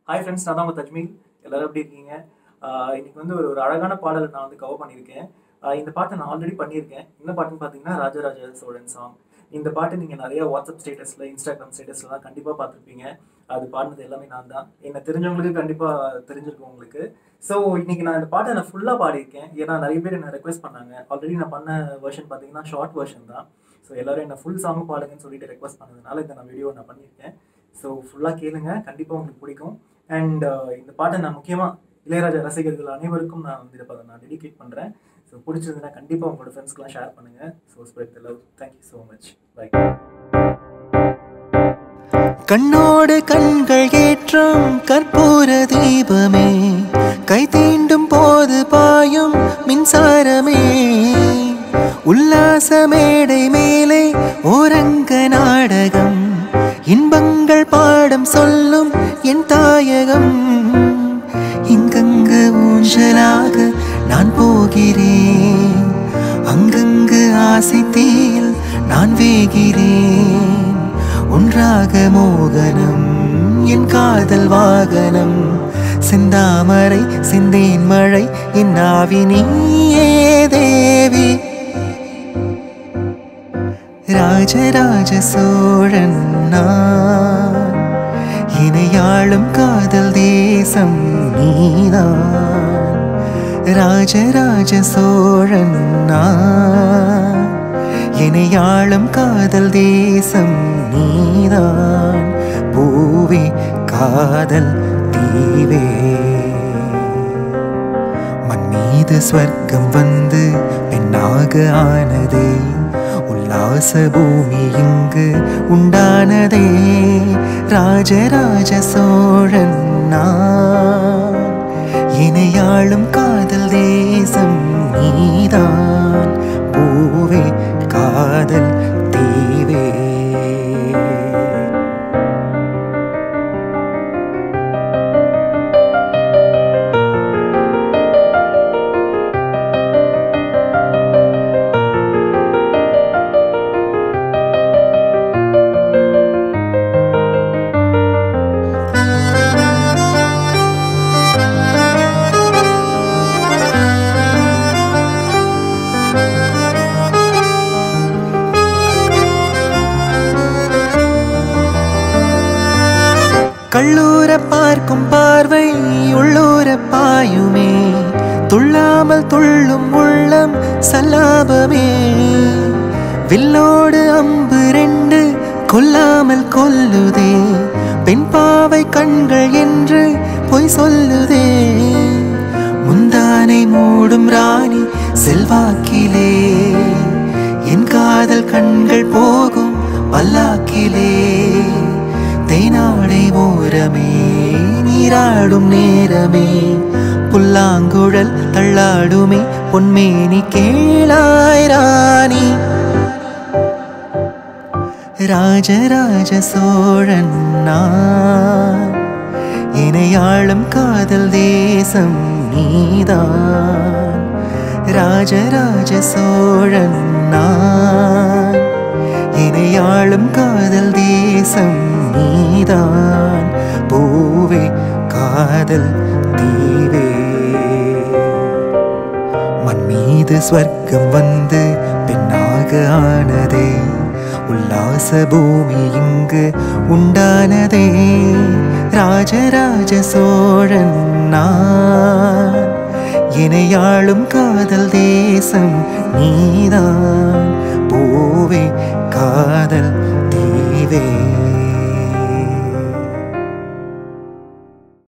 hi friends நான் தான் உங்கள் தஜ்மீல் எல்லாரும் எப்படி இருக்கீங்க ஆஹ் இன்னைக்கு வந்து ஒரு ஒரு அழகான பாடலை நான் வந்து கவர் பண்ணியிருக்கேன் ஆஹ் இந்த பாட்டை நான் ஆல்ரெடி பண்ணியிருக்கேன் என்ன பாட்டுன்னு பார்த்தீங்கன்னா ராஜராஜ சோழன் சாங் இந்த பாட்டு நீங்கள் நிறைய வாட்ஸ்அப் ஸ்டேட்டஸில் இன்ஸ்டாகிராம் ஸ்டேட்டஸ்லாம் கண்டிப்பாக பார்த்துருப்பீங்க அது பாடினது எல்லாமே நான் தான் என்னை தெரிஞ்சவங்களுக்கு கண்டிப்பாக தெரிஞ்சிருக்கும் உங்களுக்கு ஸோ இன்னைக்கு நான் இந்த பாட்டை நான் ஃபுல்லாக பாடியிருக்கேன் ஏன்னா நிறைய பேர் என்ன ரெக்வஸ்ட் பண்ணாங்க ஆல்ரெடி நான் பண்ண வெர்ஷன் பார்த்தீங்கன்னா ஷார்ட் வெர்ஷன் தான் ஸோ எல்லாரும் என்ன ஃபுல் சாங் பாடுங்கன்னு சொல்லிட்டு ரெக்வஸ்ட் பண்ணதுனால இந்த நான் வீடியோ நான் பண்ணியிருக்கேன் ஸோ ஃபுல்லாக கேளுங்க கண்டிப்பாக உங்களுக்கு பிடிக்கும் அண்ட் இந்த பாட்டை நான் முக்கியமாக இளையராஜா ரசிகர்கள் அனைவருக்கும் நான் வந்து இதை நான் டெடிகேட் பண்ணுறேன் ஸோ பிடிச்சிருந்ததுன்னா கண்டிப்பாக உங்களோட ஃப்ரெண்ட்ஸ்க்குலாம் ஷேர் பண்ணுங்கள் so spread the love thank you so much bye கண்ணோடு கண்கள் ஏற்றும் கற்பூர தீபமே கை தீண்டும் போது பாயும் மின்சாரமே உல்லாச மேடை மேலே ஓரங்க நாடகம் இன்பங்கள் பாடம் சொல்லும் என் தாயகம் இங்கங்கு ஊஞ்சலாக நான் போகிறேன் அங்கங்கு ஆசை தீயில் நான் வேகிறேன் ஒன்றாக மோகனம் என் காதல் வாகனம் செந்தாமரை சிந்தேன் மழை என் ஆவி நீயே தேவி ராஜராஜ சோழன் நான் இணையாளும் காதல் தேசம் நீதான் ராஜராஜ சோழன் நான் இணையாளும் காதல் தேசம் நீதான் பூவே காதல் தீவே மண் மீது ஸ்வர்க்கம் வந்து பெண்ணாக ஆனதே உல்லாச பூமி இங்கு உண்டானதே ராஜராஜ சோழன் நான் இணையாளும் காதல் தேசம் நீதான் பூவே காதல் தீவே கள்ளூர பார்க்கும் பார்வை உள்ளூர பாயுமே துள்ளாமல் துள்ளும் உள்ளம் சல்லாபமே வில்லோடு அம்பு ரெண்டு கொல்லாமல் கொல்லுதே பெண் பாவை கண்கள் என்று பொய் சொல்லுதே முந்தானை மூடும் ராணி செல்வாக்கிலே என் காதல் கண்கள் போகும் பல்லாக்கிலே தேனாடை ஓரமே நீராடும் நேரமே புல்லாங்குழல் தள்ளாடுமே பொன்மேனி கேளாய் ராணி ராஜராஜ சோழன் நான் இணையாளும் காதல் தேசம் நீதான் ராஜராஜ சோழன் நான் இணையாளும் காதல் தேசம் நீதான் பூவே காதல் தீவே மண் மீது ஸ்வர்க்கம் வந்து பெண்ணாக ஆனதே உல்லாச பூமி இங்கு உண்டானதே ராஜராஜ சோழன் நான் இணையாளும் காதல் தேசம் நீதான் பூவே காதல் தீவே